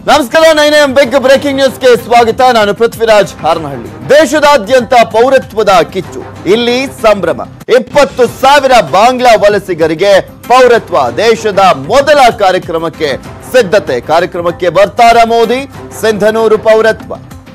ನಮಸ್ಕಾರ nine M big breaking ನ್ಯೂಸ್ಗೆ ಸ್ವಾಗತ ನಾನು ಪೃಥ್ವಿರಾಜ್ ಹಾರನಹಳ್ಳಿ ದೇಶದಾದ್ಯಂತ ಪೌರತ್ವದ ಕಿಚ್ಚು ಇಲ್ಲಿ ಸಂಭ್ರಮ ಇಪ್ಪತ್ತು ಸಾವಿರ ಬಾಂಗ್ಲಾ ವಲಸಿಗರಿಗೆ ಪೌರತ್ವ ದೇಶದ ಮೊದಲ ಕಾರ್ಯಕ್ರಮಕ್ಕೆ ಸಿದ್ಧತೆ ಕಾರ್ಯಕ್ರಮಕ್ಕೆ ಬರ್ತಾರ ಮೋದಿ ಸಿಂಧನೂರು ಪೌರತ್ವ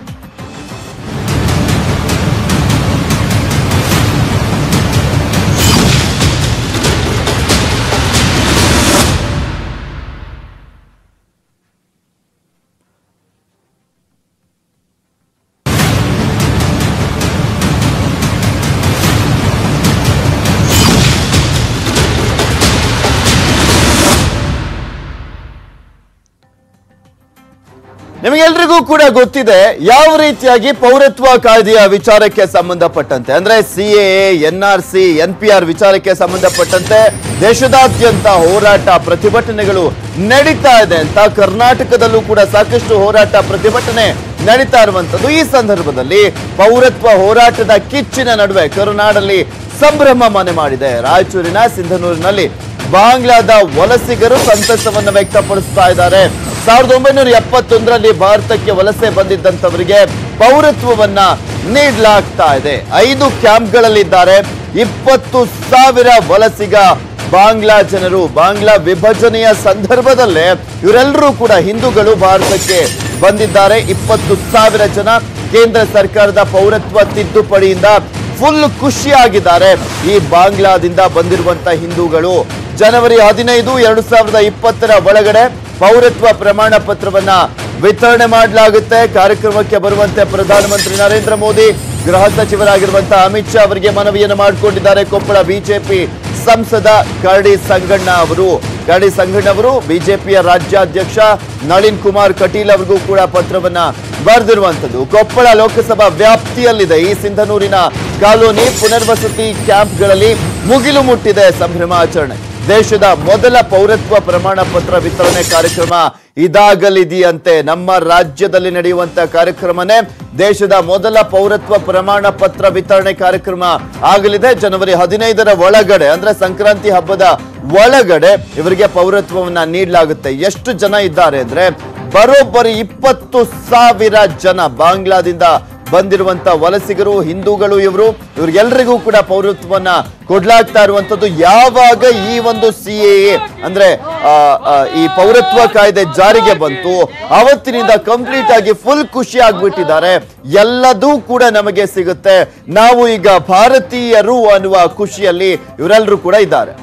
ನಿಮಗೆಲ್ರಿಗೂ ಕೂಡ ಗೊತ್ತಿದೆ ಯಾವ ರೀತಿಯಾಗಿ ಪೌರತ್ವ ಕಾಯ್ದೆಯ ವಿಚಾರಕ್ಕೆ ಸಂಬಂಧಪಟ್ಟಂತೆ ಅಂದ್ರೆ C A N R C N P R ವಿಚಾರಕ್ಕೆ ಸಂಬಂಧಪಟ್ಟಂತೆ ದೇಶದಾದ್ಯಂತ ಹೋರಾಟ ಪ್ರತಿಭಟನೆಗಳು ನಡೀತಾ ಇದೆ ಅಂತ ಕರ್ನಾಟಕದಲ್ಲೂ ಕೂಡ ಸಾಕಷ್ಟು ಹೋರಾಟ ಪ್ರತಿಭಟನೆ ನಡೀತಾ ಇರುವಂತದ್ದು ಈ ಸಂದರ್ಭದಲ್ಲಿ ಪೌರತ್ವ ಹೋರಾಟದ ಕಿಚ್ಚಿನ ನಡುವೆ ಕರುನಾಡಲ್ಲಿ ಸಂಭ್ರಮ ಮನೆ ಮಾಡಿದೆ ರಾಯಚೂರಿನ ಸಿಂಧನೂರಿನಲ್ಲಿ ಬಾಂಗ್ಲಾದ ವಲಸಿಗರು ಸಂತಸವನ್ನ ವ್ಯಕ್ತಪಡಿಸ್ತಾ ಇದ್ದಾರೆ ಸಾವಿರದ ಒಂಬೈನೂರ ಎಪ್ಪತ್ತೊಂದರಲ್ಲಿ ಭಾರತಕ್ಕೆ ವಲಸೆ ಬಂದಿದ್ದಂತವರಿಗೆ ಪೌರತ್ವವನ್ನ ನೀಡಲಾಗ್ತಾ ಇದೆ ಐದು ಕ್ಯಾಂಪ್ಗಳಲ್ಲಿದ್ದಾರೆ ಇಪ್ಪತ್ತು ಸಾವಿರ ವಲಸಿಗ ಬಾಂಗ್ಲಾ ಜನರು ಬಾಂಗ್ಲಾ ವಿಭಜನೆಯ ಸಂದರ್ಭದಲ್ಲೇ ಇವರೆಲ್ಲರೂ ಕೂಡ ಹಿಂದೂಗಳು ಭಾರತಕ್ಕೆ ಬಂದಿದ್ದಾರೆ ಇಪ್ಪತ್ತು ಸಾವಿರ ಜನ ಕೇಂದ್ರ ಸರ್ಕಾರದ ಪೌರತ್ವ ತಿದ್ದುಪಡಿಯಿಂದ ಫುಲ್ ಖುಷಿಯಾಗಿದ್ದಾರೆ ಈ ಬಾಂಗ್ಲಾದಿಂದ ಬಂದಿರುವಂತ ಹಿಂದೂಗಳು ಜನವರಿ ಹದಿನೈದು ಎರಡು ಸಾವಿರದ ಇಪ್ಪತ್ತರ ಒಳಗಡೆ ಪೌರತ್ವ ಪ್ರಮಾಣ ಪತ್ರವನ್ನ ವಿತರಣೆ ಮಾಡಲಾಗುತ್ತೆ ಕಾರ್ಯಕ್ರಮಕ್ಕೆ ಬರುವಂತೆ ಪ್ರಧಾನಮಂತ್ರಿ ನರೇಂದ್ರ ಮೋದಿ ಗೃಹ ಸಚಿವರಾಗಿರುವಂತಹ ಅಮಿತ್ ಶಾ ಅವರಿಗೆ ಮನವಿಯನ್ನು ಮಾಡಿಕೊಂಡಿದ್ದಾರೆ ಕೊಪ್ಪಳ ಬಿಜೆಪಿ ಸಂಸದ ಕರಡಿ ಸಂಗಣ್ಣ ಅವರು ಕರಡಿ ಸಂಗಣ್ಣ ಅವರು ಬಿಜೆಪಿಯ ರಾಜ್ಯಾಧ್ಯಕ್ಷ ನಳಿನ್ ಕುಮಾರ್ ಕಟೀಲ್ ಅವರಿಗೂ ಕೂಡ ಪತ್ರವನ್ನ ಬರೆದಿರುವಂತದ್ದು ಕೊಪ್ಪಳ ಲೋಕಸಭಾ ವ್ಯಾಪ್ತಿಯಲ್ಲಿದೆ ಈ ಸಿಂಧನೂರಿನ ಕಾಲೋನಿ ಪುನರ್ವಸತಿ ಕ್ಯಾಂಪ್ಗಳಲ್ಲಿ ಮುಗಿಲು ಮುಟ್ಟಿದೆ ಸಂಭ್ರಮಾಚರಣೆ ದೇಶದ ಮೊದಲ ಪೌರತ್ವ ಪ್ರಮಾಣ ಪತ್ರ ವಿತರಣೆ ಕಾರ್ಯಕ್ರಮ ಇದಾಗಲಿದೆಯಂತೆ ನಮ್ಮ ರಾಜ್ಯದಲ್ಲಿ ನಡೆಯುವಂತ ಕಾರ್ಯಕ್ರಮನೇ ದೇಶದ ಮೊದಲ ಪೌರತ್ವ ಪ್ರಮಾಣ ಪತ್ರ ವಿತರಣೆ ಕಾರ್ಯಕ್ರಮ ಆಗಲಿದೆ ಜನವರಿ ಹದಿನೈದರ ಒಳಗಡೆ ಅಂದ್ರೆ ಸಂಕ್ರಾಂತಿ ಹಬ್ಬದ ಒಳಗಡೆ ಇವರಿಗೆ ಪೌರತ್ವವನ್ನ ನೀಡಲಾಗುತ್ತೆ ಎಷ್ಟು ಜನ ಇದ್ದಾರೆ ಅಂದ್ರೆ ಬರೋಬ್ಬರಿ ಇಪ್ಪತ್ತು ಸಾವಿರ ಜನ ಬಾಂಗ್ಲಾದಿಂದ ಬಂದಿರುವಂತ ವಲಸಿಗರು ಹಿಂದೂಗಳು ಇವರು ಇವ್ರಿಗೆಲ್ರಿಗೂ ಕೂಡ ಪೌರತ್ವವನ್ನ ಕೊಡ್ಲಾಗ್ತಾ ಇರುವಂತದ್ದು ಯಾವಾಗ ಈ ಒಂದು ಸಿ ಎ ಅಂದ್ರೆ ಆ, ಆ, ಈ ಪೌರತ್ವ ಕಾಯ್ದೆ ಜಾರಿಗೆ ಬಂತು ಅವತ್ತಿನಿಂದ ಕಂಪ್ಲೀಟ್ ಆಗಿ ಫುಲ್ ಖುಷಿ ಆಗ್ಬಿಟ್ಟಿದ್ದಾರೆ ಎಲ್ಲದೂ ಕೂಡ ನಮಗೆ ಸಿಗುತ್ತೆ ನಾವು ಈಗ ಭಾರತೀಯರು ಅನ್ನುವ ಖುಷಿಯಲ್ಲಿ ಇವರೆಲ್ಲರೂ ಕೂಡ ಇದ್ದಾರೆ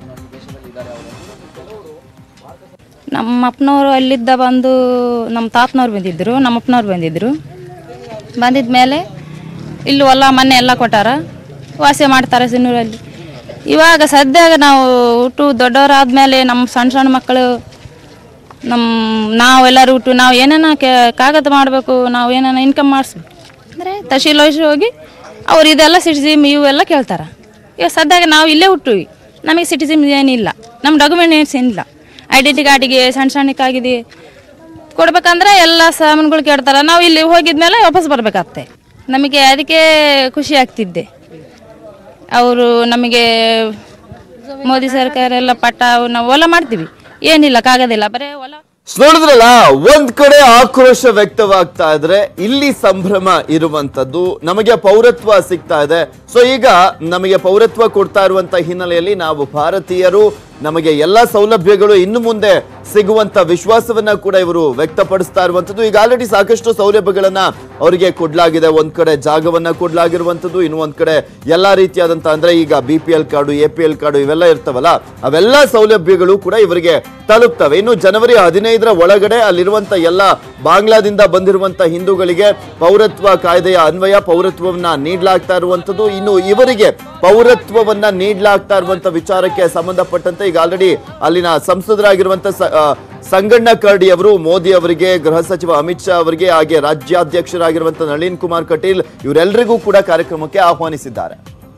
ನಮ್ಮ ಅಪ್ಪನವರು ಅಲ್ಲಿದ್ದ ಬಂದು ನಮ್ಮ ತಾತನವ್ರು ಬಂದಿದ್ದರು ನಮ್ಮ ಅಪ್ಪನವ್ರು ಬಂದಿದ್ದರು ಬಂದಿದ ಮೇಲೆ ಇಲ್ಲಿ ಹೊಲ ಮನೆ ಎಲ್ಲ ಕೊಟ್ಟಾರ ವಾಸ ಮಾಡ್ತಾರೆ ಸಿನ್ನೂರಲ್ಲಿ ಇವಾಗ ಸದ್ಯಾಗ ನಾವು ಹುಟ್ಟು ದೊಡ್ಡವರಾದ್ಮೇಲೆ ನಮ್ಮ ಸಣ್ಣ ಸಣ್ಣ ಮಕ್ಕಳು ನಮ್ಮ ನಾವೆಲ್ಲರೂ ಹುಟ್ಟು ನಾವು ಏನೇನ ಕೆ ಕಾಗದ ಮಾಡಬೇಕು ನಾವು ಏನೇನ ಇನ್ಕಮ್ ಮಾಡಿಸ್ಬೇಕು ಅಂದರೆ ತಹಶೀಲ್ ವಹಿಸಿ ಹೋಗಿ ಅವ್ರು ಇದೆಲ್ಲ ಸಿಟಿಸಿಮ್ ಇವೆಲ್ಲ ಕೇಳ್ತಾರೆ ಈಗ ಸದ್ಯಾಗ ನಾವು ಇಲ್ಲೇ ಹುಟ್ಟಿವಿ ನಮಗೆ ಸಿಟಿಸಿಮ್ ಏನಿಲ್ಲ ನಮ್ಮ ಡಾಕ್ಯುಮೆಂಟ್ಸ್ ಏನಿಲ್ಲ ಐಡೆಂಟಿ ಕಾರ್ಡಿಗೆ ಸಣ್ಣ ಸಣ್ಣಕ್ಕಾಗಿದೆ ಕೊಡ್ಬೇಕಂದ್ರೆ ಎಲ್ಲ ಸಾಮಾನುಗಳು ಕೇಳ್ತಾರೆ ನಾವು ಇಲ್ಲಿ ಹೋಗಿದ್ಮೇಲೆ ವಾಪಸ್ ಬರ್ಬೇಕಾಗ್ತೆ ನಮಗೆ ಅದಕ್ಕೆ ಖುಷಿ ಆಗ್ತಿದ್ದೆ ಅವರು ನಮಗೆ ಮೋದಿ ಸರ್ಕಾರ ಎಲ್ಲ ಪಟ್ಟ ಅವು ನಾವು ಹೊಲ ಮಾಡ್ತೀವಿ ಏನಿಲ್ಲ ಕಾಗೋದಿಲ್ಲ ಬರೀ ಹೊಲ ನೋಡಿದ್ರಲ್ಲ ಒಂದ್ ಕಡೆ ಆಕ್ರೋಶ ವ್ಯಕ್ತವಾಗ್ತಾ ಇದ್ರೆ ಇಲ್ಲಿ ಸಂಭ್ರಮ ಇರುವಂತದ್ದು ನಮಗೆ ಪೌರತ್ವ ಸಿಗ್ತಾ ಇದೆ ಸೊ ಈಗ ನಮಗೆ ಪೌರತ್ವ ಕೊಡ್ತಾ ಇರುವಂತ ಹಿನ್ನೆಲೆಯಲ್ಲಿ ನಾವು ಭಾರತೀಯರು ನಮಗೆ ಎಲ್ಲಾ ಸೌಲಭ್ಯಗಳು ಇನ್ನು ಮುಂದೆ ಸಿಗುವಂತ ವಿಶ್ವಾಸವನ್ನ ಕೂಡ ಇವರು ವ್ಯಕ್ತಪಡಿಸ್ತಾ ಇರುವಂತದ್ದು ಈಗ ಆಲ್ರೆಡಿ ಸಾಕಷ್ಟು ಸೌಲಭ್ಯಗಳನ್ನ ಅವರಿಗೆ ಕೊಡ್ಲಾಗಿದೆ ಒಂದ್ ಕಡೆ ಜಾಗವನ್ನ ಕೊಡ್ಲಾಗಿರುವಂತದ್ದು ಇನ್ನು ಒಂದ್ ಕಡೆ ಎಲ್ಲಾ ರೀತಿಯಾದಂತ ಅಂದ್ರೆ ಈಗ B P L card A P L card ಇವೆಲ್ಲ ಇರ್ತವಲ್ಲ ಅವೆಲ್ಲ ಸೌಲಭ್ಯಗಳು ಕೂಡ ಇವರಿಗೆ ತಲುಪ್ತವೆ ಇನ್ನು ಜನವರಿ ಹದಿನೈದರ ಒಳಗಡೆ ಅಲ್ಲಿರುವಂತ ಎಲ್ಲ ಬಾಂಗ್ಲಾದಿಂದ ಬಂದಿರುವಂತ ಹಿಂದೂಗಳಿಗೆ ಪೌರತ್ವ ಕಾಯ್ದೆಯ ಅನ್ವಯ ಪೌರತ್ವವನ್ನ ನೀಡಲಾಗ್ತಾ ಇರುವಂತದ್ದು ಇನ್ನು ಇವರಿಗೆ ಪೌರತ್ವವನ್ನ ನೀಡಲಾಗ್ತಾ ಇರುವಂತ ವಿಚಾರಕ್ಕೆ ಸಂಬಂಧಪಟ್ಟಂತೆ ಈಗ ಆಲ್ರೆಡಿ ಅಲ್ಲಿನ ಸಂಸದರಾಗಿರುವಂತ ಸ- ಆ, ಸಂಗಣ್ಣ ಕರ್ಡಿ ಅವರು ಮೋದಿ ಅವರಿಗೆ ಗೃಹ ಸಚಿವ ಅಮಿತ್ ಶಾ ಅವರಿಗೆ ಹಾಗೆ ರಾಜ್ಯಾಧ್ಯಕ್ಷರಾಗಿರುವಂತ ನಳಿನ್ ಕುಮಾರ್ ಕಟೀಲ್ ಇವರೆಲ್ಲರಿಗೂ ಕೂಡ ಕಾರ್ಯಕ್ರಮಕ್ಕೆ ಆಹ್ವಾನಿಸಿದ್ದಾರೆ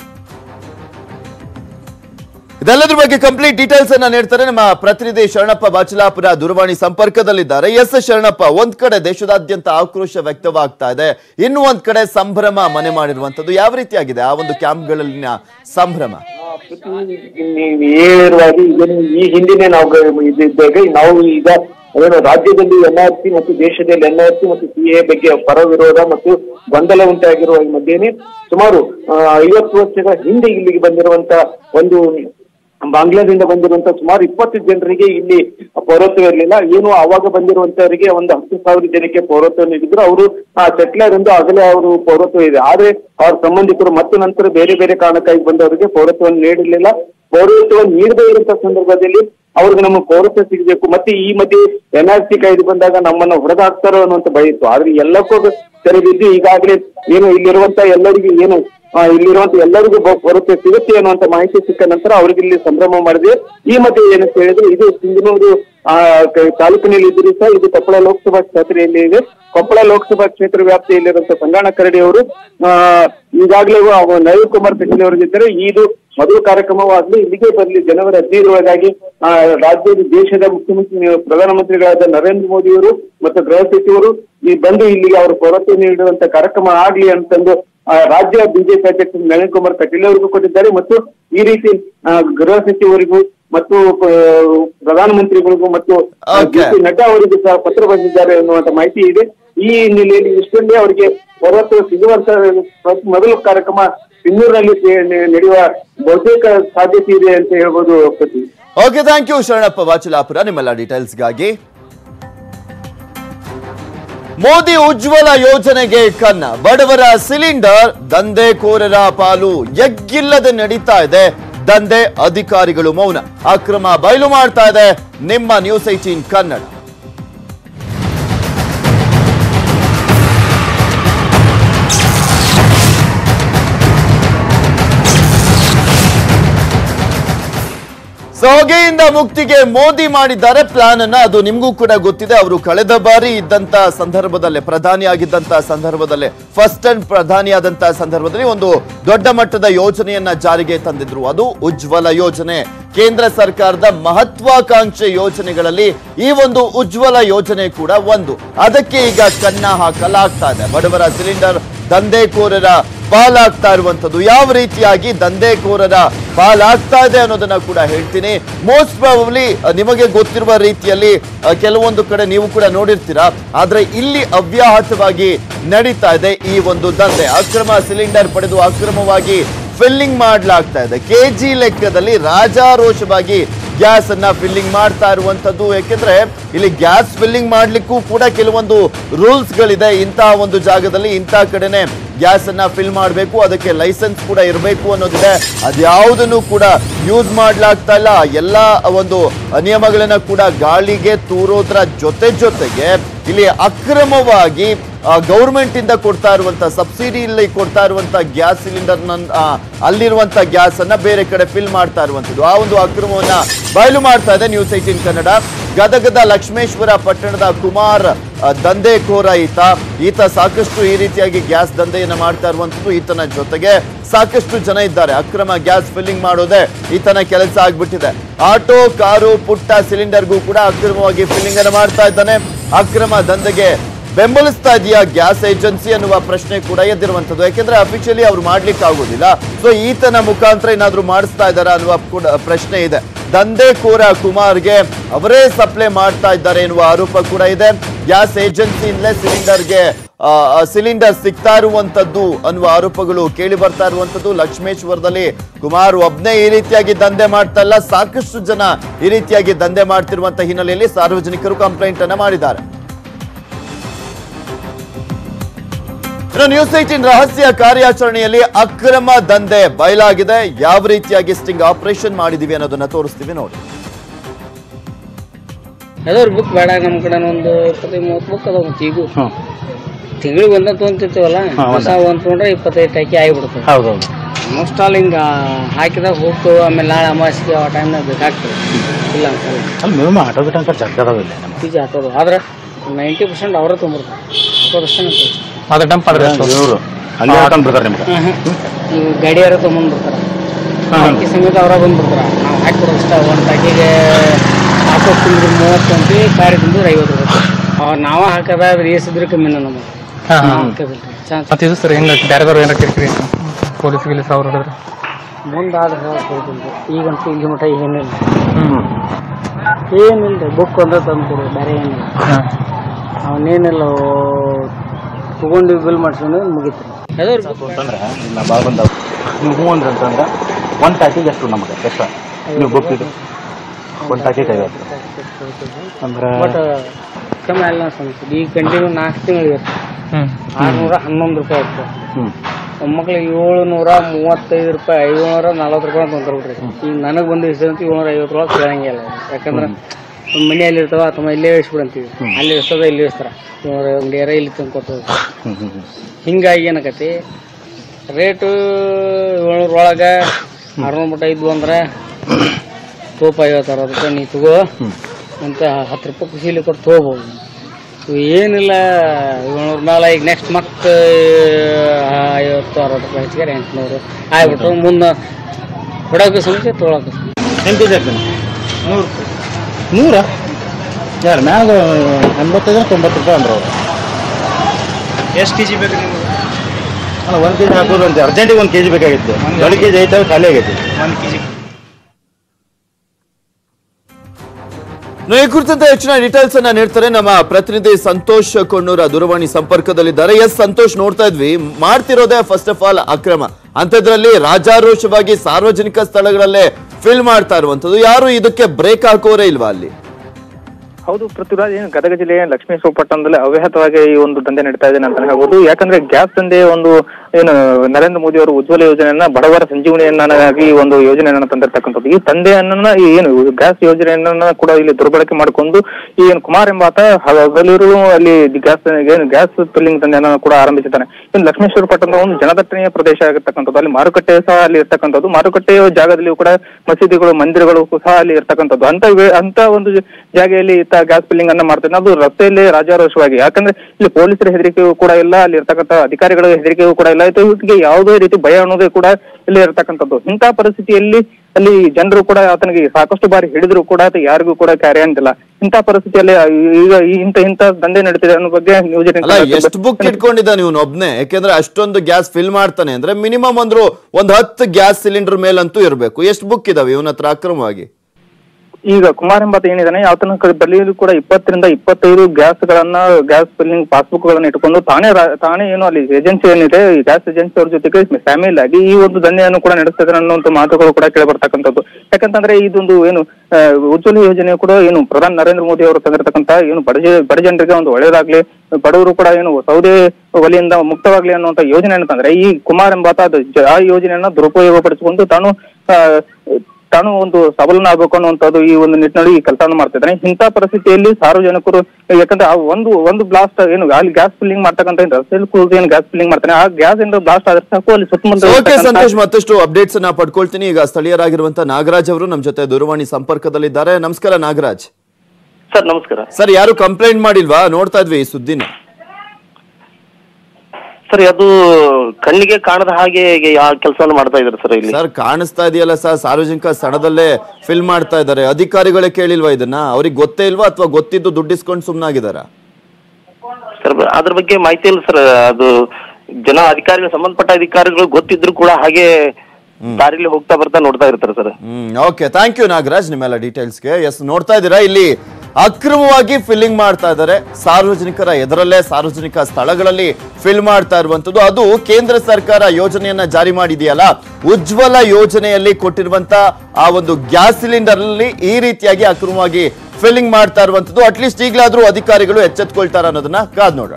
ಇದೆಲ್ಲದ್ರ ಬಗ್ಗೆ ಕಂಪ್ಲೀಟ್ ಡೀಟೇಲ್ಸ್ ಅನ್ನ ನೀಡ್ತಾರೆ ನಮ್ಮ ಪ್ರತಿನಿಧಿ ಶರಣಪ್ಪ ಬಾಚಲಾಪುರ ದೂರವಾಣಿ ಸಂಪರ್ಕದಲ್ಲಿದ್ದಾರೆ ಎಸ್ ಶರಣಪ್ಪ ಒಂದ್ ಕಡೆ ದೇಶದಾದ್ಯಂತ ಆಕ್ರೋಶ ವ್ಯಕ್ತವಾಗ್ತಾ ಇದೆ ಇನ್ನು ಒಂದ್ ಕಡೆ ಸಂಭ್ರಮ ಮನೆ ಮಾಡಿರುವಂತದ್ದು ಯಾವ ರೀತಿಯಾಗಿದೆ ಆ ಒಂದು ಕ್ಯಾಂಪ್ಗಳಲ್ಲಿನ ಸಂಭ್ರಮ ನೀವು ಹೇಳಿರುವಾಗ ಈಗ ಈ ಹಿಂದಿನ ನಾವು ಗ- ಇದ್ದಾಗ ನಾವು ಈಗ ಏನು ರಾಜ್ಯದಲ್ಲಿ ಎನ್ಆರ್ಸಿ ಮತ್ತು ದೇಶದಲ್ಲಿ ಎನ್ಆರ್ಸಿ ಮತ್ತು ಸಿಎ ಬಗ್ಗೆ ಪರ ವಿರೋಧ ಮತ್ತು ಗೊಂದಲ ಉಂಟಾಗಿರುವ ಈ ಮಧ್ಯೆನೆ ಸುಮಾರು ಆ, ಐವತ್ತು ವರ್ಷಗಳ ಹಿಂದೆ ಇಲ್ಲಿಗೆ ಬಂದಿರುವಂತ ಒಂದು ಬಾಂಗ್ಲಾದಿಂದ ಬಂದಿರುವಂತ ಸುಮಾರು ಇಪ್ಪತ್ತು ಜನರಿಗೆ ಇಲ್ಲಿ ಪೌರತ್ವ ಇರಲಿಲ್ಲ ಏನು ಅವಾಗ ಬಂದಿರುವಂತವರಿಗೆ ಒಂದು ಹತ್ತು ಸಾವಿರ ಜನಕ್ಕೆ ಪೌರತ್ವ ನೀಡಿದ್ರು ಅವರು ಆ ಸೆಟ್ಲರ್ ಎಂದು ಆಗಲೇ ಅವರು ಪೌರತ್ವ ಇದೆ ಆದ್ರೆ ಅವ್ರ ಸಂಬಂಧಿಕರು ಮತ್ತು ನಂತರ ಬೇರೆ ಬೇರೆ ಕಾರಣಕ್ಕಾಗಿ ಬಂದವರಿಗೆ ಪೌರತ್ವವನ್ನು ನೀಡಿರ್ಲಿಲ್ಲ ಪೌರತ್ವ ನೀಡದೇ ಇರುವಂತ ಸಂದರ್ಭದಲ್ಲಿ ಅವ್ರಿಗೆ ನಮ್ಮ ಪೌರತ್ವ ಸಿಗಬೇಕು ಮತ್ತೆ ಈ ಮಧ್ಯೆ ಎನ್ಆರ್ಸಿ ಕಾಯ್ದೆ ಬಂದಾಗ ನಮ್ಮನ್ನ ಹೊಡೆದಾಕ್ತಾರೋ ಅನ್ನುವಂತ ಭಯ ಇತ್ತು ಆದ್ರೆ ಎಲ್ಲಕ್ಕೂ ತೆರೆದಿದ್ದು ಈಗಾಗಲೇ ಏನು ಇಲ್ಲಿರುವಂತ ಎಲ್ಲರಿಗೂ ಏನು ಆ, ಇಲ್ಲಿರುವಂತ ಎಲ್ಲರಿಗೂ ಬ- ಪೌರತ್ವ ಸಿಗುತ್ತೆ ಅನ್ನುವಂತ ಮಾಹಿತಿ ಸಿಕ್ಕ ನಂತರ ಅವ್ರಿಗೆ ಇಲ್ಲಿ ಸಂಭ್ರಮ ಮಾಡಿದೆ ಈ ಮಧ್ಯೆ ಏನಂತ ಹೇಳಿದ್ರೆ ಇದು ಸಿಂಧನೂರು ಆ ಕ- ತಾಲೂಕಿನಲ್ಲಿ ಇದ್ರೂ ಸಹ ಇದು ಕೊಪ್ಪಳ ಲೋಕಸಭಾ ಕ್ಷೇತ್ರದಲ್ಲಿ ಇದೆ ಕೊಪ್ಪಳ ಲೋಕಸಭಾ ಕ್ಷೇತ್ರ ವ್ಯಾಪ್ತಿಯಲ್ಲಿರುವಂತ ಸಂಗಣ್ಣ ಕರಡಿ ಅವರು ಆ ಈಗಾಗಲೇ ಅವ ನಳಿನ್ ಕುಮಾರ್ ಕಟೀಲ್ ಅವರಿಗಿದ್ದರೆ ಇದು ಮದುವೆ ಕಾರ್ಯಕ್ರಮವಾಗಲಿ ಇಲ್ಲಿಗೆ ಬರಲಿ ಜನವರಿ ಹದಿನೈದರೊಳಗಾಗಿ ಆ ರಾಜ್ಯದ ದೇಶದ ಮುಖ್ಯಮಂತ್ರಿ ಪ್ರಧಾನಮಂತ್ರಿಗಳಾದ ನರೇಂದ್ರ ಮೋದಿ ಅವರು ಮತ್ತು ಗೃಹ ಸಚಿವರು ಈ ಬಂದು ಇಲ್ಲಿಗೆ ಅವರು ಪೌರತ್ವ ನೀಡುವಂತ ಕಾರ್ಯಕ್ರಮ ಆಗ್ಲಿ ಅಂತಂದು ಆ, ರಾಜ್ಯ ಬಿಜೆಪಿ ಅಧ್ಯಕ್ಷ ನಳಿನ್ ಕುಮಾರ್ ಕಟೀಲ್ ಅವರಿಗೂ ಕೊಟ್ಟಿದ್ದಾರೆ ಮತ್ತು ಈ ರೀತಿ ಆ, ಗೃಹ ಸಚಿವರಿಗೂ ಮತ್ತು ಆ, ಪ್ರಧಾನಮಂತ್ರಿಗಳಿಗೂ ಮತ್ತು ಆ, Okay. ಜೆ ಪಿ ನಡ್ಡಾ ಅವರಿಗೂ ಸಹ ಪತ್ರ ಬಂದಿದ್ದಾರೆ ಅನ್ನುವಂತ ಮಾಹಿತಿ ಇದೆ ಈ ಹಿನ್ನೆಲೆಯಲ್ಲಿ ಇಷ್ಟೊಂದೇ ಅವರಿಗೆ ಪೌರತ್ವ ಸಿಗುವಂತ ಮೊದಲ ಕಾರ್ಯಕ್ರಮ ಸಿನ್ನೂರಿನಲ್ಲಿ ನೆ- ನಡೆಯುವ ಬಹುತೇಕ ಸಾಧ್ಯತೆ ಇದೆ ಅಂತ ಹೇಳ್ಬೋದು ಪ್ರತಿ okay thank you Sharanappa Vachalapura ನಿಮ್ಮೆಲ್ಲ ಡೀಟೇಲ್ಸ್ಗಾಗಿ ಮೋದಿ ಉಜ್ವಲ ಯೋಜನೆಗೆ ಕನ್ನ ಬಡವರ ಸಿಲಿಂಡರ್ ದಂಧೆಕೋರರ ಪಾಲು ಎಗ್ಗಿಲ್ಲದೆ ನಡೀತಾ ಇದೆ ದಂಧೆ ಅಧಿಕಾರಿಗಳು ಮೌನ ಅಕ್ರಮ ಬಯಲು ಮಾಡ್ತಾ ಇದೆ ನಿಮ್ಮ ನ್ಯೂಸ್ ಏಟೀನ್ ಕನ್ನಡ ಸೊ ಹೊಗೆಯಿಂದ ಮುಕ್ತಿಗೆ ಮೋದಿ ಮಾಡಿದ್ದಾರೆ ಪ್ಲಾನ್ ಅನ್ನ ಅದು ನಿಮಗೂ ಕೂಡ ಗೊತ್ತಿದೆ ಅವರು ಕಳೆದ ಬಾರಿ ಇದ್ದಂತ ಸಂದರ್ಭದಲ್ಲೇ ಪ್ರಧಾನಿ ಆಗಿದ್ದಂತ ಸಂದರ್ಭದಲ್ಲೇ ಫಸ್ಟ್ ಅಂಡ್ ಪ್ರಧಾನಿಯಾದಂತಹ ಸಂದರ್ಭದಲ್ಲಿ ಒಂದು ದೊಡ್ಡ ಮಟ್ಟದ ಯೋಜನೆಯನ್ನ ಜಾರಿಗೆ ತಂದಿದ್ರು ಅದು ಉಜ್ವಲ ಯೋಜನೆ ಕೇಂದ್ರ ಸರ್ಕಾರದ ಮಹತ್ವಾಕಾಂಕ್ಷೆ ಯೋಜನೆಗಳಲ್ಲಿ ಈ ಒಂದು ಉಜ್ವಲ ಯೋಜನೆ ಕೂಡ ಒಂದು ಅದಕ್ಕೆ ಈಗ ಕನ್ನ ಹಾಕಲಾಗ್ತಾ ಇದೆ ಬಡವರ ಸಿಲಿಂಡರ್ ದಂಧೆಕೋರರ ಪಾಲಾಗ್ತಾ ಇರುವಂತದ್ದು ಯಾವ ರೀತಿಯಾಗಿ ದಂಧೆಕೋರರ ಪಾಲಾಗ್ತಾ ಇದೆ ಅನ್ನೋದನ್ನ ಕೂಡ ಹೇಳ್ತೀನಿ ಮೋಸ್ಟ್ ಪ್ರಾಬಬ್ಲಿ ನಿಮಗೆ ಗೊತ್ತಿರುವ ರೀತಿಯಲ್ಲಿ ಅಹ್, ಕೆಲವೊಂದು ಕಡೆ ನೀವು ಕೂಡ ನೋಡಿರ್ತೀರಾ ಆದ್ರೆ ಇಲ್ಲಿ ಅವ್ಯಾಹತವಾಗಿ ನಡೀತಾ ಇದೆ ಈ ಒಂದು ದಂಧೆ ಅಕ್ರಮ ಸಿಲಿಂಡರ್ ಪಡೆದು ಅಕ್ರಮವಾಗಿ ಫಿಲ್ಲಿಂಗ್ ಮಾಡಲಾಗ್ತಾ ಇದೆ ಕೆಜಿ ಲೆಕ್ಕದಲ್ಲಿ ರಾಜಾರೋಷವಾಗಿ ಗ್ಯಾಸ್ ಅನ್ನ ಫಿಲ್ಲಿಂಗ್ ಮಾಡ್ತಾ ಇರುವಂತದ್ದು ಯಾಕೆಂದ್ರೆ ಇಲ್ಲಿ ಗ್ಯಾಸ್ ಫಿಲ್ಲಿಂಗ್ ಮಾಡ್ಲಿಕ್ಕೂ ಕೂಡ ಕೆಲವೊಂದು ರೂಲ್ಸ್ ಗಳಿದೆ ಇಂತಹ ಒಂದು ಜಾಗದಲ್ಲಿ ಇಂತಹ ಕಡೆನೆ ಗ್ಯಾಸ್ ಅನ್ನ ಫಿಲ್ ಮಾಡಬೇಕು ಅದಕ್ಕೆ ಲೈಸೆನ್ಸ್ ಕೂಡ ಇರಬೇಕು ಅನ್ನೋದಿದೆ ಅದ್ಯಾವುದನ್ನು ಕೂಡ ಯೂಸ್ ಮಾಡ್ಲಾಗ್ತಾ ಇಲ್ಲ ಎಲ್ಲ ಒಂದು ನಿಯಮಗಳನ್ನ ಕೂಡ ಗಾಳಿಗೆ ತೂರೋದ್ರ ಜೊತೆ ಜೊತೆಗೆ ಇಲ್ಲಿ ಅಕ್ರಮವಾಗಿ ಗೌರ್ಮೆಂಟ್ ಇಂದ ಕೊಡ್ತಾ ಇರುವಂತ ಸಬ್ಸಿಡಿ ಇಲ್ಲಿ ಕೊಡ್ತಾ ಇರುವಂತ ಗ್ಯಾಸ್ ಸಿಲಿಂಡರ್ ಅಲ್ಲಿರುವಂತ ಗ್ಯಾಸ್ ಅನ್ನ ಬೇರೆ ಕಡೆ ಫಿಲ್ ಮಾಡ್ತಾ ಇರುವಂತದ್ದು ಆ ಒಂದು ಅಕ್ರಮವನ್ನ ಬಯಲು ಮಾಡ್ತಾ ಇದೆ ನ್ಯೂಸ್ ಏಟೀನ್ ಕನ್ನಡ ಗದಗದ ಲಕ್ಷ್ಮೇಶ್ವರ ಪಟ್ಟಣದ ಕುಮಾರ್ ಆ, ದಂಧೆಕೋರ ಈತ ಈತ ಸಾಕಷ್ಟು ಈ ರೀತಿಯಾಗಿ ಗ್ಯಾಸ್ ದಂಧೆಯನ್ನ ಮಾಡ್ತಾ ಇರುವಂತದ್ದು ಈತನ ಜೊತೆಗೆ ಸಾಕಷ್ಟು ಜನ ಇದ್ದಾರೆ ಅಕ್ರಮ ಗ್ಯಾಸ್ ಫಿಲ್ಲಿಂಗ್ ಮಾಡೋದೇ ಈತನ ಕೆಲಸ ಆಗ್ಬಿಟ್ಟಿದೆ ಆಟೋ ಕಾರು ಪುಟ್ಟ ಸಿಲಿಂಡರ್ಗೂ ಕೂಡ ಅಕ್ರಮವಾಗಿ ಫಿಲ್ಲಿಂಗ್ ಅನ್ನು ಮಾಡ್ತಾ ಇದ್ದಾನೆ ಅಕ್ರಮ ದಂಧೆಗೆ ಬೆಂಬಲಿಸ್ತಾ ಇದೆಯಾ ಗ್ಯಾಸ್ ಏಜೆನ್ಸಿ ಅನ್ನುವ ಪ್ರಶ್ನೆ ಕೂಡ ಎದ್ದಿರುವಂತದ್ದು ಯಾಕೆಂದ್ರೆ ಅಫಿಷಿಯಲಿ ಅವ್ರು ಮಾಡ್ಲಿಕ್ಕೆ ಆಗೋದಿಲ್ಲ ಸೊ ಈತನ ಮುಖಾಂತರ ಏನಾದ್ರೂ ಮಾಡಿಸ್ತಾ ಇದ್ದಾರಾ ಅನ್ನುವ ಕೂಡ ಪ್ರಶ್ನೆ ಇದೆ ದಂಧೆಕೋರ ಕುಮಾರ್ಗೆ ಅವರೇ ಸಪ್ಲೈ ಮಾಡ್ತಾ ಇದ್ದಾರೆ ಎನ್ನುವ ಆರೋಪ ಕೂಡ ಇದೆ ಗ್ಯಾಸ್ ಏಜೆನ್ಸಿಯಿಂದಲೇ ಸಿಲಿಂಡರ್ಗೆ ಸಿಲಿಂಡರ್ ಸಿಗ್ತಾ ಇರುವಂತದ್ದು ಅನ್ನುವ ಆರೋಪಗಳು ಕೇಳಿ ಬರ್ತಾ ಇರುವಂತದ್ದು ಲಕ್ಷ್ಮೇಶ್ವರದಲ್ಲಿ ಕುಮಾರ್ ಒಬ್ನೇ ಈ ರೀತಿಯಾಗಿ ದಂಧೆ ಮಾಡ್ತಾ ಇಲ್ಲ ಸಾಕಷ್ಟು ಜನ ಈ ರೀತಿಯಾಗಿ ದಂಧೆ ಮಾಡ್ತಿರುವಂತ ಹಿನ್ನೆಲೆಯಲ್ಲಿ ಸಾರ್ವಜನಿಕರು ಕಂಪ್ಲೇಂಟ್ ಅನ್ನ ಮಾಡಿದ್ದಾರೆ ಇನ್ನು ನ್ಯೂಸ್ ಏಟಿನ್ ರಹಸ್ಯ ಕಾರ್ಯಾಚರಣೆಯಲ್ಲಿ ಅಕ್ರಮ ದಂಧೆ ಬಯಲಾಗಿದೆ ಯಾವ ರೀತಿಯಾಗಿ ಸ್ಟಿಂಗ್ ಆಪರೇಷನ್ ಮಾಡಿದೀವಿ ಅನ್ನೋದನ್ನ ತೋರಿಸ್ತೀವಿ ನೋಡಿ ಅದಾವ್ರಿ ಬುಕ್ ಬೇಡ ನಮ್ಮ ಕಡೆ ಒಂದು ಇಪ್ಪತ್ತೈದು ಮೂವತ್ತು ಬುಕ್ ಅದಾವ ಮತ್ತೆ ಈಗೂ ತಿಂಗಳಿಗೆ ಒಂದ ತೊಗೊಂತಿರ್ತೀವಲ್ಲ ಹೊಸ ಒಂದ್ ತೊಗೊಂಡ್ರೆ ಇಪ್ಪತ್ತೈದು ಟೈಕಿ ಆಗಿಬಿಡ್ತದೆ ಹೌದೌದು ಆಲ್ಮೋಸ್ಟ್ ಆಲ್ ಹಿಂಗ ಹಾಕಿದಾಗ ಹೋಗ್ತೇವೆ ಆಮೇಲೆ ನಾಳೆ ಅಮಾವಾಸ್ಯೆ ಆ ಟೈಮ್ನಾಗ ಬೇಕಾಗ್ತದೆ ಇಲ್ಲ ಅಂತಲ್ಲ ಅಲ್ಲಿ ಮಿನಿಮಮ್ ಆಟೋ ಗಿಟ ಅಂತ ಜಗ್ಗ ಅದಾವ ಇಲ್ಲಿ ನಮ್ಮ ಪೀಜಿ ಹಾಕೋದು ಆದ್ರೆ ನೈಂಟಿ ಪರ್ಸೆಂಟ್ ಅವರೇ ತೊಗೊಂಬರ್ತಾರೆ ಇಪ್ಪತ್ತು ಅದು ಡಂಪ್ ಆದ್ರೆ ಇವರು ಅಲ್ಲಿ ಹಾಕೊಂಡ್ ಬಿಡ್ತಾರೆ ನಿಮ್ಗೆ ಈಗ ಗಾಡಿಯಾರ ತೊಗೊಂಡ್ ಬರ್ತಾರೆ ಹಾಕಿ ಸಮೇತ ಅವರ ಬಂದ್ಬಿಡ್ತಾರೆ ನಾವು ಹಾಕಿಕೊಡೋ ಇಷ್ಟ ಒಂದು ಪ್ಯಾಕಿಗೆ ಹಾಕೋ ತಿಂದ್ರೆ ಮೂವತ್ತು ಅಂತೀವಿ ಕಾರಿ ತಿಂದ್ರೆ ಐವತ್ತು ರೂಪಾಯಿ ಅವ್ರು ನಾವ ಹಾಕೋದಾದ್ರೆ ಎಸಿದ್ರೆ ಕಮ್ಮಿನ ನಮಗೆ ಹಾಕೋದಿಲ್ಲ ಚಾನ್ಸ್ ಮತ್ತೆ ಇದು ಸರ್ ಹೆಂಗ ಬೇರೆದವ್ರು ಏನಾರ ಕಿರಿಕಿರಿ ಪೊಲೀಸ್ ಗಿಲೀಸ್ ಅವ್ರು ಹಿಡಿದ್ರೆ ಮುಂದಾದ್ರೆ ಹೇಳ್ಕೊಡ್ತಿದ್ರು ಈಗಂತೂ ಇಲ್ಲಿ ಮಟ್ಟ ಏನಿಲ್ಲ ಹ್ಮ್ ಏನಿಲ್ಲ ರೀ ಬುಕ್ ಒಂದ ತಂದು ಕೊಡು ಬೇರೆ ಏನಿಲ್ಲ ಹಾಂ ಅವನೇನಿಲ್ಲ ತಗೊಂಡು ಬಿಲ್ ಮಾಡ್ಸ್ಕೊಂಡು ಮುಗೀತು ರೀ ಅಂತಂದ್ರೆ ನಾ ಭಾಳ ಬಂದಾವ ನೀವು ಹ್ಞೂ ಅಂದ್ರೆ ಅಂತಂದ್ರೆ ಒಂದು ಪ್ಯಾಕೇಜ್ ಎಷ್ಟು ನಮಗೆ ಎಷ್ಟು ನೀವು ಬುಕ್ ಇದು ಒಂದು ಪ್ಯಾಕೇಜ್ ಐವತ್ತು ಅಂದ್ರೆ ಬಟ್ ಕಮ್ಮಿ ಅಲ್ಲ ಅನ್ಸುತ್ತೆ ಈಗ ಕಂಟಿನ್ಯೂ ನಾಲ್ಕು ತಿಂಗಳಿಗೆ ಹ್ಞೂ ಆರುನೂರ ಹನ್ನೊಂದು ರೂಪಾಯಿ ಆಗ್ತದೆ ಹ್ಞೂ ಮೊಮ್ಮಕ್ಳಿಗೆ ಏಳುನೂರ ಮೂವತ್ತೈದು ರೂಪಾಯಿ ಐನೂರ ನಲ್ವತ್ತು ರೂಪಾಯಿ ಅಂತ ತೊಗೊಂಡ್ರಿ ಈಗ ನನಗೆ ಬಂದು ಇಷ್ಟ ಅಂತ ಏಳ್ನೂರ ಐವತ್ತು ರೂಪಾಯಿ ಕೇಳಂಗಿಲ್ಲ ಯಾಕಂದ್ರೆ ಒಂದು ಮನೆಯಲ್ಲಿ ಇರ್ತಾವ ಅಥವಾ ಇಲ್ಲೇ ಇಳಿಸ್ಬಿಡಂತೀವಿ ಅಲ್ಲಿ ಇಳಿಸೋದ ಇಲ್ಲಿ ಇಳಿಸ್ತಾರ ಏಳ್ನೂರ ಅಂಗಡಿಯಾರ ಇಲ್ಲಿ ತಂದ್ಕೊಟ್ಟೋದು ಹ್ಞೂ ಹ್ಞೂ ಹ್ಞೂ ಹಿಂಗಾಗಿ ಏನಕತಿ ರೇಟು ಏಳ್ನೂರ ಒಳಗೆ ಆರ್ನೂರು ಮಟ್ಟ ಇದ್ವು ಅಂದ್ರೆ ತೋಪ ಐವತ್ತು ಅರವತ್ತು ರೂಪಾಯಿ ನೀ ತಗೋ ಅಂತ ಹತ್ತು ರೂಪಾಯಿ ಖುಷಿಲಿ ಕೊಟ್ಟು ತೊಗೋಬೋದು ಇವು ಏನಿಲ್ಲ ಏಳ್ನೂರ ಮೇಲೆ ಈಗ ನೆಕ್ಸ್ಟ್ ಮತ್ತೆ ಐವತ್ತು ಅರವತ್ತು ರೂಪಾಯಿ ಹೆಚ್ಚಿಗೆ ಎಂಟುನೂರು ಆಗ್ಬಿಟ್ಟು ಮುಂದೆ ಕೊಡೋಕೆ ಸಮಸ್ಯೆ ತೊಗೊಳಕ್ಕೆ ಏನು ಕೆ ಜಿ ಹಾಕ್ತೀನಿ ನೂರು ನೂರ ಯಾರು ಮ್ಯಾಗ ಎಂಬತ್ತೈದು ತೊಂಬತ್ತು ರೂಪಾಯಿ ಅಂದ್ರೆ ಅವರು ಎಷ್ಟು ಕೆ ಜಿ ಬೇಕು ನಿಮ್ಗೆ ಅಲ್ಲ ಒಂದು ಕೆ ಜಿ ಹಾಕೋದು ಅಂತ ಅರ್ಜೆಂಟಿಗೆ ಒಂದು ಕೆ ಜಿ ಬೇಕಾಗಿತ್ತು ಎರಡು ಕೆ ಜಿ ಐತೆ ಖಾಲಿ ಆಗೈತಿ ಒಂದು ಕೆ ಜಿ ಇನ್ನು ಈ ಕುರಿತಂತೆ ಹೆಚ್ಚಿನ ಡೀಟೇಲ್ಸ್ ಅನ್ನ ನೀಡ್ತಾರೆ ನಮ್ಮ ಪ್ರತಿನಿಧಿ ಸಂತೋಷ್ ಕೊಣ್ಣೂರ ದೂರವಾಣಿ ಸಂಪರ್ಕದಲ್ಲಿದ್ದಾರೆ ಎಸ್ ಸಂತೋಷ್ ನೋಡ್ತಾ ಇದ್ವಿ ಮಾಡ್ತಿರೋದೇ ಫಸ್ಟ್ ಆಫ್ ಆಲ್ ಅಕ್ರಮ ಅಂಥದ್ರಲ್ಲಿ ರಾಜಾರೋಷವಾಗಿ ಸಾರ್ವಜನಿಕ ಸ್ಥಳಗಳಲ್ಲೇ ಫಿಲ್ ಮಾಡ್ತಾ ಇರುವಂತದ್ದು ಯಾರು ಇದಕ್ಕೆ ಬ್ರೇಕ್ ಹಾಕೋರೇ ಇಲ್ವಾ ಅಲ್ಲಿ ಹೌದು ಪೃಥ್ವಿರಾಜ್ ಏನು ಗದಗ ಜಿಲ್ಲೆಯ ಲಕ್ಷ್ಮೀಶ್ವರ ಪಟ್ಟಣದಲ್ಲಿ ಅವ್ಯಾಹತವಾಗಿ ಈ ಒಂದು ದಂಧೆ ನಡೀತಾ ಇದೆ ಅಂತ ಹೇಳ್ಬೋದು ಯಾಕಂದ್ರೆ ಗ್ಯಾಸ್ ದಂಧೆ ಒಂದು ಏನು ನರೇಂದ್ರ ಮೋದಿ ಅವರು ಉಜ್ವಲ ಯೋಜನೆಯನ್ನ ಬಡವರ ಸಂಜೀವನಿಯನ್ನಾಗಿ ಈ ಒಂದು ಯೋಜನೆಯನ್ನ ತಂದಿರ್ತಕ್ಕಂಥದ್ದು ಈ ತಂದೆಯನ್ನ ಈ ಏನು ಗ್ಯಾಸ್ ಯೋಜನೆಯನ್ನ ಕೂಡ ಇಲ್ಲಿ ದುರ್ಬಳಕೆ ಮಾಡಿಕೊಂಡು ಈ ಏನು ಕುಮಾರ್ ಎಂಬಾತ ಹಗಲಿರು ಅಲ್ಲಿ ಗ್ಯಾಸ್ ಏನು ಗ್ಯಾಸ್ ಫಿಲ್ಲಿಂಗ್ ದಂಧೆಯನ್ನ ಕೂಡ ಆರಂಭಿಸಿದ್ದಾನೆ ಇನ್ನು ಲಕ್ಷ್ಮೇಶ್ವರ ಪಟ್ಟಣದ ಒಂದು ಜನದಟ್ಟಣೆಯ ಪ್ರದೇಶ ಆಗಿರ್ತಕ್ಕಂಥದ್ದು ಅಲ್ಲಿ ಮಾರುಕಟ್ಟೆ ಸಹ ಅಲ್ಲಿ ಇರ್ತಕ್ಕಂಥದ್ದು ಮಾರುಕಟ್ಟೆಯ ಜಾಗದಲ್ಲಿಯೂ ಕೂಡ ಮಸೀದಿಗಳು ಮಂದಿರಗಳು ಸಹ ಅಲ್ಲಿ ಇರ್ತಕ್ಕಂಥದ್ದು ಅಂತ ವೇ- ಅಂತ ಒಂದು ಜಾಗೆಯಲ್ಲಿ ಈತ ಗ್ಯಾಸ್ ಫಿಲ್ಲಿಂಗ್ ಅನ್ನ ಮಾಡ್ತಾನೆ ಅದು ರಸ್ತೆಯಲ್ಲಿ ರಾಜಾರೋಷವಾಗಿ ಯಾಕಂದ್ರೆ ಇಲ್ಲಿ ಪೊಲೀಸರ ಹೆದರಿಕೆಯೂ ಕೂಡ ಇಲ್ಲ ಅಲ್ಲಿ ಇರ್ತಕ್ಕಂಥ ಅಧಿಕಾರಿಗಳ ಹೆದರಿಕೆಯೂ ಕೂಡ ಇಲ್ಲ ಇದು ಇವತ್ತಿಗೆ ಯಾವುದೇ ರೀತಿ ಭಯ ಅನ್ನೋದೇ ಕೂಡ ಇಲ್ಲಿ ಇರ್ತಕ್ಕಂಥದ್ದು ಇಂತಹ ಪರಿಸ್ಥಿತಿಯಲ್ಲಿ ಅಲ್ಲಿ ಜನರು ಕೂಡ ಆತನಿಗೆ ಸಾಕಷ್ಟು ಬಾರಿ ಹಿಡಿದ್ರು ಕೂಡ ಆತ ಯಾರಿಗೂ ಕೂಡ ಕ್ಯಾರಿ ಅಂತಿಲ್ಲ ಇಂತಹ ಪರಿಸ್ಥಿತಿಯಲ್ಲಿ ಈಗ ಈ ಇಂತ ಇಂತ ದಂಧೆ ನಡೀತಿದೆ ಅನ್ನೋ ಬಗ್ಗೆ ನ್ಯೂಸ್ ಅಲ್ಲ ಎಷ್ಟು ಬುಕ್ ಇಟ್ಕೊಂಡಿದ್ದ ನೀವು ಒಬ್ನೇ ಯಾಕೆಂದ್ರೆ ಅಷ್ಟೊಂದು ಗ್ಯಾಸ್ ಫಿಲ್ ಮಾಡ್ತಾನೆ ಅಂದ್ರೆ ಮಿನಿಮಮ್ ಅಂದ್ರು ಒಂದ್ ಹತ್ತು ಗ್ಯಾಸ್ ಸಿಲಿಂಡರ್ ಮೇಲಂತೂ ಇರಬೇಕು ಎಷ್ಟು ಬುಕ್ ಇದಾವೆ ಇವನ ಹತ್ರ ಅಕ್ರಮವಾಗಿ ಈಗ ಕುಮಾರ್ ಎಂಬಾತ ಏನಿದಾನೆ ಆತನ ಕ- ಬಳಿಯಲ್ಲೂ ಕೂಡ ಇಪ್ಪತ್ತರಿಂದ ಇಪ್ಪತ್ತೈದು ಗ್ಯಾಸ್ ಗಳನ್ನ ಗ್ಯಾಸ್ ಫಿಲ್ಲಿಂಗ್ ಪಾಸ್ಬುಕ್ ಗಳನ್ನ ಇಟ್ಕೊಂಡು ತಾನೇ ರಾ- ತಾನೇ ಏನು ಅಲ್ಲಿ ಏಜೆನ್ಸಿ ಏನಿದೆ ಈ ಗ್ಯಾಸ್ ಏಜೆನ್ಸಿ ಅವ್ರ ಜೊತೆಗೆ ಫ್ಯಾಮಿಲಿ ಆಗಿ ಈ ಒಂದು ದಂಧೆಯನ್ನು ಕೂಡ ನಡೆಸ್ತಾ ಇದ್ದಾರೆ ಅನ್ನುವಂತ ಮಾತುಗಳು ಕೂಡ ಕೇಳಿ ಬರ್ತಕ್ಕಂಥದ್ದು ಯಾಕಂತಂದ್ರೆ ಇದೊಂದು ಏನು ಆ, ಉಜ್ವಲ ಯೋಜನೆ ಕೂಡ ಏನು ಪ್ರಧಾನಿ ನರೇಂದ್ರ ಮೋದಿ ಅವರು ತಂದಿರತಕ್ಕಂತ ಏನು ಬಡ ಜ- ಬಡ ಜನರಿಗೆ ಒಂದು ಒಳ್ಳೇದಾಗ್ಲಿ ಬಡವರು ಕೂಡ ಏನು ಸೌದೆ ಒಲೆಯಿಂದ ಮುಕ್ತವಾಗ್ಲಿ ಅನ್ನುವಂತ ಯೋಜನೆ ಅಂತಂದ್ರೆ ಈ ಕುಮಾರ್ ಎಂಬಾತ ಅದು ಜ- ಆ ಯೋಜನೆಯನ್ನ ದುರುಪಯೋಗ ಪಡಿಸಿಕೊಂಡು ತಾನು ಆ, ತಾನು ಒಂದು ಸಬಲನಾಗಬೇಕು ಅನ್ನುವಂಥದ್ದು ಈ ಒಂದು ನಿಟ್ಟಿನಲ್ಲಿ ಈ ಕೆಲಸವನ್ನು ಮಾಡ್ತಿದ್ದಾನೆ ಇಂಥ ಪರಿಸ್ಥಿತಿಯಲ್ಲಿ ಸಾರ್ವಜನಿಕರು ಯಾಕಂದ್ರೆ ಆ ಒಂದು ಒಂದು ಬ್ಲಾಸ್ಟ್ ಏನು ಅಲ್ಲಿ ಗ್ಯಾಸ್ ಫಿಲ್ಲಿಂಗ್ ಮಾಡ್ತಕ್ಕಂಥ ಏನು ರಸ್ತೆಯಲ್ಲಿ ಕೂತು ಏನು ಗ್ಯಾಸ್ ಫಿಲ್ಲಿಂಗ್ ಮಾಡ್ತಾನೆ ಆ ಗ್ಯಾಸ್ ಏನಾದ್ರು ಬ್ಲಾಸ್ಟ್ ಆದ್ರೆ ಸಾಕು ಅಲ್ಲಿ ಸುತ್ತಮುತ್ತ ಓಕೆ ಇರ್ತಕ್ಕಂಥ- ಸಂತೋಷ್ ಮತ್ತಷ್ಟು ಅಪ್ಡೇಟ್ಸ್ ಅನ್ನ ಪಡ್ಕೊಳ್ತೀನಿ ಈಗ ಸ್ಥಳೀಯರಾಗಿರುವಂತ ನಾಗರಾಜ್ ಅವರು ನಮ್ಮ ಜೊತೆ ದೂರವಾಣಿ ಸಂಪರ್ಕದಲ್ಲಿದ್ದಾರೆ ನಮಸ್ಕಾರ ನಾಗರಾಜ್ ಸರ್ ನಮಸ್ಕಾರ ಸರ್ ಯಾರು ಕಂಪ್ಲೇಂಟ್ ಮಾಡಿಲ್ವಾ ನೋಡ್ತಾ ಇದ್ವಿ ಈ ಸುದ್ದಿನ ಸರ್ ಅದು ಕಣ್ಣಿಗೆ ಕಾಣದ ಹಾಗೆ ಯಾವ ಕೆಲಸವನ್ನು ಮಾಡ್ತಾ ಇದ್ದಾರೆ ಸರ್ ಇಲ್ಲಿ ಸರ್ ಕಾಣಿಸ್ತಾ ಇದೆಯಲ್ಲ ಸರ್ ಸಾರ್ವಜನಿಕ ಸ್ಥಳದಲ್ಲೇ ಫಿಲ್ ಮಾಡ್ತಾ ಇದ್ದಾರೆ ಅಧಿಕಾರಿಗಳೇ ಕೇಳಿಲ್ವಾ ಇದನ್ನ ಅವ್ರಿಗೆ ಗೊತ್ತೇ ಇಲ್ವಾ ಅಥವಾ ಗೊತ್ತಿದ್ದು ದುಡ್ಡಿಸ್ಕೊಂಡು ಸುಮ್ಮನಾಗಿದಾರ ಸರ್ ಅದ್ರ ಬಗ್ಗೆ ಮಾಹಿತಿ ಇಲ್ಲ ಸರ್ ಅದು ಜನ ಅಧಿಕಾರಿಗಳು ಸಂಬಂಧಪಟ್ಟ ಅಧಿಕಾರಿಗಳು ಗೊತ್ತಿದ್ರು ಕೂಡ ಹಾಗೆ ದಾರಿಲಿ ಹೋಗ್ತಾ ಬರ್ತಾ ನೋಡ್ತಾ ಇರ್ತಾರೆ sir hmm okay thank you Nagaraj ನಿಮ್ಮೆಲ್ಲ ಡೀಟೇಲ್ಸ್ಗೆ ಎಸ್ ನೋಡ್ತಾ ಇದ್ದೀರಾ ಇಲ್ಲಿ ಅಕ್ರಮವಾಗಿ ಫಿಲ್ಲಿಂಗ್ ಮಾಡ್ತಾ ಇದ್ದಾರೆ ಸಾರ್ವಜನಿಕರ ಎದುರಲ್ಲೇ ಸಾರ್ವಜನಿಕ ಸ್ಥಳಗಳಲ್ಲಿ ಫಿಲ್ ಮಾಡ್ತಾ ಇರುವಂತದ್ದು ಅದು ಕೇಂದ್ರ ಸರ್ಕಾರ ಯೋಜನೆಯನ್ನ ಜಾರಿ ಮಾಡಿದೆಯಲ್ಲ ಉಜ್ವಲ ಯೋಜನೆಯಲ್ಲಿ ಕೊಟ್ಟಿರುವಂತ ಆ ಒಂದು ಗ್ಯಾಸ್ ಸಿಲಿಂಡರ್ ಅಲ್ಲಿ ಈ ರೀತಿಯಾಗಿ ಅಕ್ರಮವಾಗಿ ಫಿಲ್ಲಿಂಗ್ ಮಾಡ್ತಾ ಇರುವಂತದ್ದು ಅಟ್ಲೀಸ್ಟ್ ಈಗಲಾದ್ರೂ ಅಧಿಕಾರಿಗಳು ಎಚ್ಚೆತ್ಕೊಳ್ತಾರ ಅನ್ನೋದನ್ನ ಕಾದ್ ನೋಡೋಣ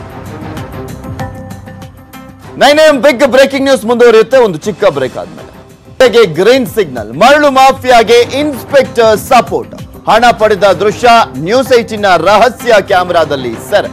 nine M big breaking news ಮುಂದುವರಿಯುತ್ತೆ ಒಂದು ಚಿಕ್ಕ ಬ್ರೇಕ್ ಆದ್ಮೇಲೆ ಗ್ರೀನ್ ಸಿಗ್ನಲ್ ಮರಳು ಮಾಫಿಯಾಗೆ ಇನ್ಸ್ಪೆಕ್ಟರ್ ಸಪೋರ್ಟ್ ಹಣ ಪಡೆದ ದೃಶ್ಯ ನ್ಯೂಸ್ ಏಟಿನ ರಹಸ್ಯ ಕ್ಯಾಮೆರಾದಲ್ಲಿ ಸೆರೆ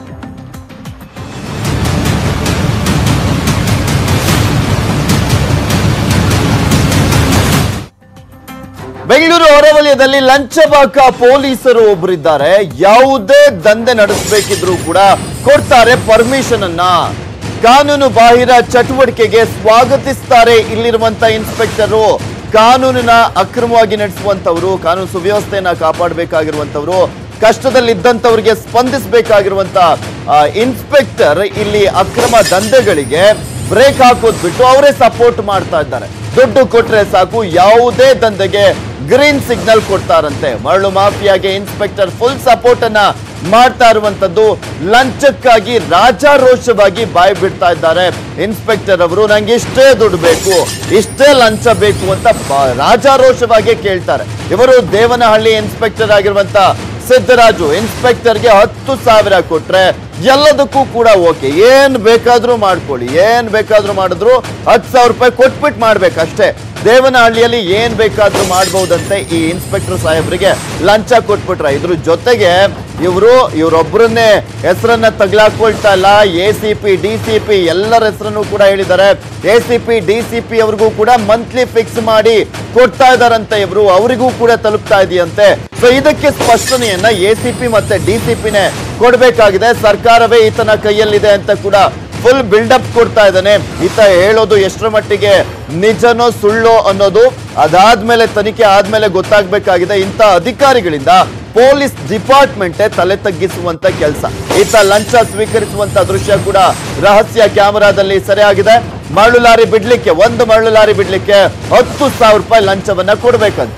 ಬೆಂಗಳೂರು ಹೊರವಲಯದಲ್ಲಿ ಲಂಚಬಾಕ ಪೊಲೀಸರು ಒಬ್ಬರಿದ್ದಾರೆ ಯಾವುದೇ ದಂಧೆ ನಡೆಸಬೇಕಿದ್ರೂ ಕೂಡ ಕೊಡ್ತಾರೆ ಪರ್ಮಿಷನ್ ಅನ್ನ ಕಾನೂನು ಬಾಹಿರ ಚಟುವಟಿಕೆಗೆ ಸ್ವಾಗತಿಸ್ತಾರೆ ಇಲ್ಲಿರುವಂತ ಇನ್ಸ್ಪೆಕ್ಟರು ಕಾನೂನಿನ ಅಕ್ರಮವಾಗಿ ನಡೆಸುವಂತವರು ಕಾನೂನು ಸುವ್ಯವಸ್ಥೆಯನ್ನ ಕಾಪಾಡಬೇಕಾಗಿರುವಂತವರು ಕಷ್ಟದಲ್ಲಿದ್ದಂಥವ್ರಿಗೆ ಸ್ಪಂದಿಸಬೇಕಾಗಿರುವಂತ ಇನ್ಸ್ಪೆಕ್ಟರ್ ಇಲ್ಲಿ ಅಕ್ರಮ ದಂಧೆಗಳಿಗೆ ಬ್ರೇಕ್ ಹಾಕೋದ್ ಬಿಟ್ಟು ಅವರೇ ಸಪೋರ್ಟ್ ಮಾಡ್ತಾ ಇದ್ದಾರೆ ದುಡ್ಡು ಕೊಟ್ರೆ ಸಾಕು ಯಾವುದೇ ದಂಧೆಗೆ ಗ್ರೀನ್ ಸಿಗ್ನಲ್ ಕೊಡ್ತಾರಂತೆ ಮರಳು ಮಾಫಿಯಾಗೆ ಇನ್ಸ್ಪೆಕ್ಟರ್ ಫುಲ್ ಸಪೋರ್ಟ್ ಅನ್ನ ಮಾಡ್ತಾ ಇರುವಂತದ್ದು ಲಂಚಕ್ಕಾಗಿ ರಾಜಾರೋಷವಾಗಿ ಬಾಯಿ ಬಿಡ್ತಾ ಇದ್ದಾರೆ ಇನ್ಸ್ಪೆಕ್ಟರ್ ಅವರು ನಂಗೆ ಇಷ್ಟೇ ದುಡ್ಡು ಬೇಕು ಇಷ್ಟೇ ಲಂಚ ಬೇಕು ಅಂತ ಬ- ರಾಜಾರೋಷವಾಗಿ ಕೇಳ್ತಾರೆ ಇವರು ದೇವನಹಳ್ಳಿ ಇನ್ಸ್ಪೆಕ್ಟರ್ ಆಗಿರುವಂತ ಸಿದ್ದರಾಜು ಇನ್ಸ್ಪೆಕ್ಟರ್ಗೆ ಹತ್ತು ಸಾವಿರ ಕೊಟ್ರೆ ಎಲ್ಲದಕ್ಕೂ ಕೂಡ ಓಕೆ ಏನ್ ಬೇಕಾದ್ರೂ ಮಾಡ್ಕೊಳ್ಳಿ ಏನ್ ಬೇಕಾದ್ರೂ ಮಾಡಿದ್ರು ಹತ್ತು ಸಾವಿರ ರೂಪಾಯಿ ಕೊಟ್ಬಿಟ್ಟು ಮಾಡ್ಬೇಕಷ್ಟೇ ದೇವನಹಳ್ಳಿಯಲ್ಲಿ ಏನ್ ಬೇಕಾದ್ರೂ ಮಾಡ್ಬಹುದಂತೆ ಈ ಇನ್ಸ್ಪೆಕ್ಟರ್ ಸಾಹೇಬ್ರಿಗೆ ಲಂಚ ಕೊಟ್ಬಿಟ್ರ ಇದ್ರ ಜೊತೆಗೆ ಇವರು ಇವರೊಬ್ಬರನ್ನೇ ಹೆಸರನ್ನ ತಗ್ಲಾಕೊಳ್ತಾ ಇಲ್ಲ A C P D C P ಎಲ್ಲರ ಹೆಸರನ್ನು ಕೂಡ ಹೇಳಿದ್ದಾರೆ A C P D C P ಅವ್ರಿಗೂ ಕೂಡ ಮಂತ್ಲಿ ಫಿಕ್ಸ್ ಮಾಡಿ ಕೊಡ್ತಾ ಇದಾರಂತೆ ಇವರು ಅವರಿಗೂ ಕೂಡ ತಲುಪ್ತಾ ಇದೆಯಂತೆ ಸೊ ಇದಕ್ಕೆ ಸ್ಪಷ್ಟನೆಯನ್ನ ಎ ಸಿ ಪಿ ಮತ್ತೆ ಡಿ ಸಿ ಪಿನೇ ಕೊಡ್ಬೇಕಾಗಿದೆ ಸರ್ಕಾರವೇ ಈತನ ಕೈಯಲ್ಲಿದೆ ಅಂತ ಕೂಡ ಫುಲ್ ಬಿಲ್ಡಪ್ ಕೊಡ್ತಾ ಇದ್ದಾನೆ ಈತ ಹೇಳೋದು ಎಷ್ಟರ ಮಟ್ಟಿಗೆ ನಿಜನೋ ಸುಳ್ಳೋ ಅನ್ನೋದು ಅದಾದ್ಮೇಲೆ ತನಿಖೆ ಆದ್ಮೇಲೆ ಗೊತ್ತಾಗ್ಬೇಕಾಗಿದೆ ಇಂಥ ಅಧಿಕಾರಿಗಳಿಂದ ಪೊಲೀಸ್ ಡಿಪಾರ್ಟ್ಮೆಂಟೇ ತಲೆ ತಗ್ಗಿಸುವಂತ ಕೆಲಸ ಈತ ಲಂಚ ಸ್ವೀಕರಿಸುವಂತ ದೃಶ್ಯ ಕೂಡ ರಹಸ್ಯ ಕ್ಯಾಮೆರಾದಲ್ಲಿ ಸೆರೆಯಾಗಿದೆ ಮರಳು ಲಾರಿ ಬಿಡ್ಲಿಕ್ಕೆ ಒಂದು ಮರಳು ಲಾರಿ ಬಿಡ್ಲಿಕ್ಕೆ ಹತ್ತು ಸಾವಿರ ರೂಪಾಯಿ ಲಂಚವನ್ನ ಕೊಡ್ಬೇಕಂತ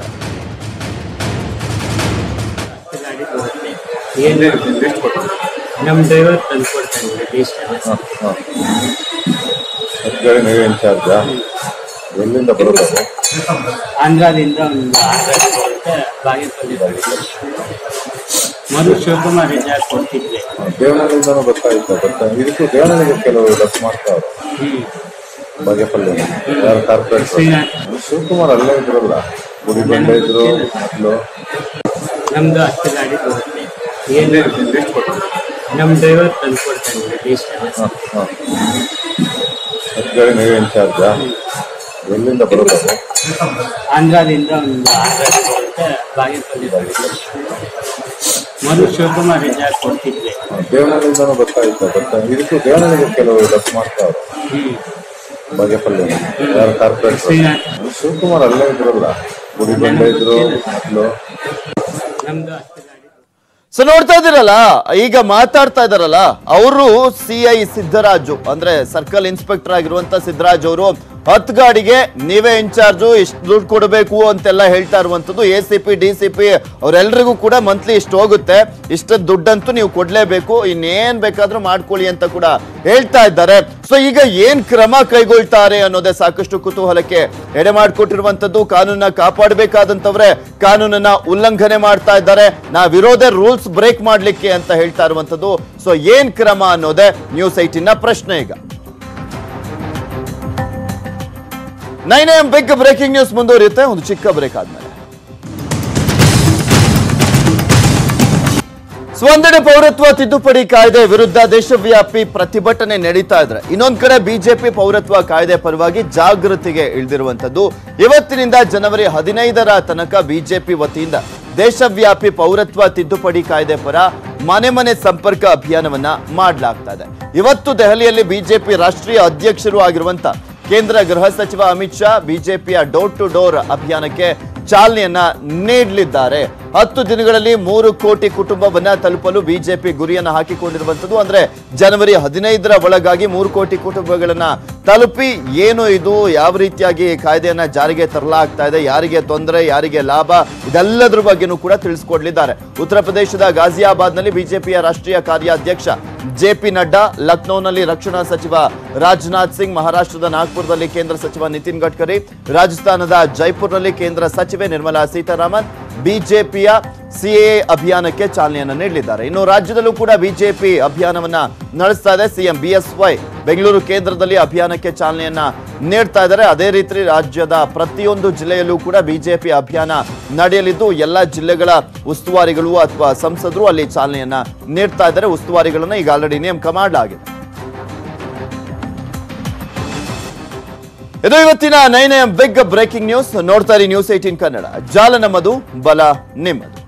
ನಮ್ಮ ಡ್ರೈವರ್ ತಂದು ಕೊಡ್ತಾನೆ ಇಷ್ಟ ಗಾಡಿ ನೀವೇ ಇನ್ಚಾರ್ಜ ಎಲ್ಲಿಂದ ಬರೋದು ಆಂಧ್ರದಿಂದ ಒಂದು ಆಂಧ್ರ ಬಾಗೇಪಲ್ಲಿ ಮೊದಲು ಶಿವಕುಮಾರ್ ರಿಜಾರ್ಟ್ ಕೊಡ್ತಿದ್ವಿ ದೇವನಹಳ್ಳಿಂದನೂ ಬರ್ತಾ ಇತ್ತು ಬರ್ತಾ ಇದಕ್ಕೂ ದೇವನಹಳ್ಳಿಗೆ ಕೆಲವು ಡಸ್ ಮಾಡ್ತಾವ್ರು ಬಾಗೇಪಲ್ಲಿ ಯಾರು ಕಾರ್ಪೊರೇಟ್ ಶಿವಕುಮಾರ್ ಅಲ್ಲೇ ಇದ್ರಲ್ಲ ಗುಡಿ ಬಂಡೆ ಇದ್ರು ಮೊದಲು ನಮ್ದು ಹತ್ತು ಗಾಡಿ ಬರುತ್ತೆ ಏನು ನಮ್ಮ ಡ್ರೈವರ್ ತಂದು ಕೊಡ್ತಾನೆ ಇಷ್ಟ ಗಾಡಿ ನೀವೇ ಇನ್ಚಾರ್ಜ ಎಲ್ಲಿಂದ ಬರೋದು ಆಂಧ್ರದಿಂದ ಒಂದು ಆಂಧ್ರ ಬಾಗೇಪಲ್ಲಿ ಮೊದಲು ಶಿವಕುಮಾರ್ ರಿಜಾರ್ಟ್ ಕೊಡ್ತಿದ್ವಿ ದೇವನಹಳ್ಳಿಂದನೂ ಬರ್ತಾ ಇತ್ತು ಬರ್ತಾ ಇದಕ್ಕೂ ದೇವನಹಳ್ಳಿಗೆ ಕೆಲವು ಡಸ್ ಮಾಡ್ತಾವ್ರು ಬಾಗೇಪಲ್ಲಿ ಯಾರು ಕಾರ್ಪೊರೇಟ್ ಶಿವಕುಮಾರ್ ಅಲ್ಲೇ ಇದ್ರಲ್ಲ ಗುಡಿ ಬಂಡೆ ಇದ್ರು ಮೊದಲು ನಮ್ದು ಹತ್ತು ಗಾಡಿ ಸೊ ನೋಡ್ತಾ ಇದ್ದೀರಲ್ಲ ಈಗ ಮಾತಾಡ್ತಾ ಇದಾರಲ್ಲ ಅವರು ಸಿ ಐ ಸಿದ್ದರಾಜು ಅಂದ್ರೆ ಸರ್ಕಲ್ ಇನ್ಸ್ಪೆಕ್ಟರ್ ಆಗಿರುವಂತ ಸಿದ್ದರಾಜ್ ಅವರು ಹತ್ತು ಗಾಡಿಗೆ ನೀವೇ ಇನ್ಚಾರ್ಜು ಇಷ್ಟು ದುಡ್ಡು ಕೊಡಬೇಕು ಅಂತೆಲ್ಲ ಹೇಳ್ತಾ ಇರುವಂತದ್ದು A C P D C P ಅವರೆಲ್ಲರಿಗೂ ಕೂಡ ಮಂತ್ಲಿ ಇಷ್ಟು ಹೋಗುತ್ತೆ ಇಷ್ಟು ದುಡ್ಡಂತೂ ನೀವು ಕೊಡ್ಲೇಬೇಕು ಇನ್ನೇನ್ ಬೇಕಾದ್ರೂ ಮಾಡ್ಕೊಳ್ಳಿ ಅಂತ ಕೂಡ ಹೇಳ್ತಾ ಇದ್ದಾರೆ ಸೊ ಈಗ ಏನ್ ಕ್ರಮ ಕೈಗೊಳ್ತಾರೆ ಅನ್ನೋದೇ ಸಾಕಷ್ಟು ಕುತೂಹಲಕ್ಕೆ ಎಡೆ ಮಾಡಿಕೊಟ್ಟಿರುವಂತದ್ದು ಕಾನೂನನ್ನ ಕಾಪಾಡಬೇಕಾದಂತವ್ರೆ ಕಾನೂನನ್ನ ಉಲ್ಲಂಘನೆ ಮಾಡ್ತಾ ಇದ್ದಾರೆ ನಾವಿರೋದೇ ರೂಲ್ಸ್ ಬ್ರೇಕ್ ಮಾಡ್ಲಿಕ್ಕೆ ಅಂತ ಹೇಳ್ತಾ ಇರುವಂತದ್ದು ಸೊ ಏನ್ ಕ್ರಮ ಅನ್ನೋದೇ ನ್ಯೂಸ್ ಐಟಿನ ಪ್ರಶ್ನೆ ಈಗ nine M big breaking news ಮುಂದುವರಿಯುತ್ತೆ ಒಂದು ಚಿಕ್ಕ ಬ್ರೇಕ್ ಆದ್ಮೇಲೆ ಒಂದೆಡೆ ಪೌರತ್ವ ತಿದ್ದುಪಡಿ ಕಾಯ್ದೆ ವಿರುದ್ಧ ದೇಶವ್ಯಾಪಿ ಪ್ರತಿಭಟನೆ ನಡೀತಾ ಇದ್ರೆ ಇನ್ನೊಂದ್ ಕಡೆ ಬಿಜೆಪಿ ಪೌರತ್ವ ಕಾಯ್ದೆ ಪರವಾಗಿ ಜಾಗೃತಿಗೆ ಇಳಿದಿರುವಂತದ್ದು ಇವತ್ತಿನಿಂದ ಜನವರಿ ಹದಿನೈದರ ತನಕ ಬಿಜೆಪಿ ವತಿಯಿಂದ ದೇಶವ್ಯಾಪಿ ಪೌರತ್ವ ತಿದ್ದುಪಡಿ ಕಾಯ್ದೆ ಪರ ಮನೆ ಮನೆ ಸಂಪರ್ಕ ಅಭಿಯಾನವನ್ನ ಮಾಡಲಾಗ್ತಾ ಇದೆ ಇವತ್ತು ದೆಹಲಿಯಲ್ಲಿ ಬಿಜೆಪಿ ರಾಷ್ಟ್ರೀಯ ಅಧ್ಯಕ್ಷರು ಆಗಿರುವಂತ ಕೇಂದ್ರ ಗೃಹ ಸಚಿವ ಅಮಿತ್ ಶಾ ಬಿಜೆಪಿಯ ಡೋರ್ ಟು ಡೋರ್ ಅಭಿಯಾನಕ್ಕೆ ಚಾಲನೆಯನ್ನ ನೀಡಲಿದ್ದಾರೆ ಹತ್ತು ದಿನಗಳಲ್ಲಿ ಮೂರು ಕೋಟಿ ಕುಟುಂಬವನ್ನ ತಲುಪಲು ಬಿಜೆಪಿ ಗುರಿಯನ್ನ ಹಾಕಿಕೊಂಡಿರುವಂತದ್ದು ಅಂದ್ರೆ ಜನವರಿ ಹದಿನೈದರ ಒಳಗಾಗಿ ಮೂರು ಕೋಟಿ ಕುಟುಂಬಗಳನ್ನ ತಲುಪಿ ಏನು ಇದು ಯಾವ ರೀತಿಯಾಗಿ ಕಾಯ್ದೆಯನ್ನ ಜಾರಿಗೆ ತರಲಾಗ್ತಾ ಇದೆ ಯಾರಿಗೆ ತೊಂದರೆ ಯಾರಿಗೆ ಲಾಭ ಇದೆಲ್ಲದ್ರ ಬಗ್ಗೆನೂ ಕೂಡ ತಿಳಿಸ್ಕೊಡ್ಲಿದ್ದಾರೆ ಉತ್ತರ ಪ್ರದೇಶದ ಗಾಜಿಯಾಬಾದ್ನಲ್ಲಿ ಬಿಜೆಪಿಯ ರಾಷ್ಟ್ರೀಯ ಕಾರ್ಯಾಧ್ಯಕ್ಷ ಜೆ ಪಿ ನಡ್ಡಾ ಲಕ್ನೋನಲ್ಲಿ ರಕ್ಷಣಾ ಸಚಿವ ರಾಜನಾಥ್ ಸಿಂಗ್ ಮಹಾರಾಷ್ಟ್ರದ ನಾಗ್ಪುರದಲ್ಲಿ ಕೇಂದ್ರ ಸಚಿವ ನಿತಿನ್ ಗಡ್ಕರಿ ರಾಜಸ್ಥಾನದ ಜೈಪುರ್ನಲ್ಲಿ ಕೇಂದ್ರ ಸಚಿವೆ ನಿರ್ಮಲಾ ಸೀತಾರಾಮನ್ ಬಿಜೆಪಿಯ ಸಿಎ ಅಭಿಯಾನಕ್ಕೆ ಚಾಲನೆಯನ್ನು ನೀಡಲಿದ್ದಾರೆ ಇನ್ನು ರಾಜ್ಯದಲ್ಲೂ ಕೂಡ ಬಿಜೆಪಿ ಅಭಿಯಾನವನ್ನ ನಡೆಸ್ತಾ ಇದೆ ಸಿಎಂ ಬಿಎಸ್ವೈ ಬೆಂಗಳೂರು ಕೇಂದ್ರದಲ್ಲಿ ಅಭಿಯಾನಕ್ಕೆ ಚಾಲನೆಯನ್ನ ನೀಡ್ತಾ ಇದ್ದಾರೆ ಅದೇ ರೀತಿ ರಾಜ್ಯದ ಪ್ರತಿಯೊಂದು ಜಿಲ್ಲೆಯಲ್ಲೂ ಕೂಡ ಬಿಜೆಪಿ ಅಭಿಯಾನ ನಡೆಯಲಿದ್ದು ಎಲ್ಲ ಜಿಲ್ಲೆಗಳ ಉಸ್ತುವಾರಿಗಳು ಅಥವಾ ಸಂಸದರು ಅಲ್ಲಿ ಚಾಲನೆಯನ್ನ ನೀಡ್ತಾ ಇದ್ದಾರೆ ಉಸ್ತುವಾರಿಗಳನ್ನ ಈಗ ಆಲ್ರೆಡಿ ನೇಮಕ ಮಾಡಲಾಗಿದೆ ಇದು ಇವತ್ತಿನ ನೈನ್ ಬಿಗ್ ಬ್ರೇಕಿಂಗ್ ನ್ಯೂಸ್ ನೋಡ್ತಾ ಇರಿ ನ್ಯೂಸ್ ಏಟೀನ್ ಕನ್ನಡ ಜಾಲ ನಮ್ಮದು ಬಲ ನಿಮ್ಮದು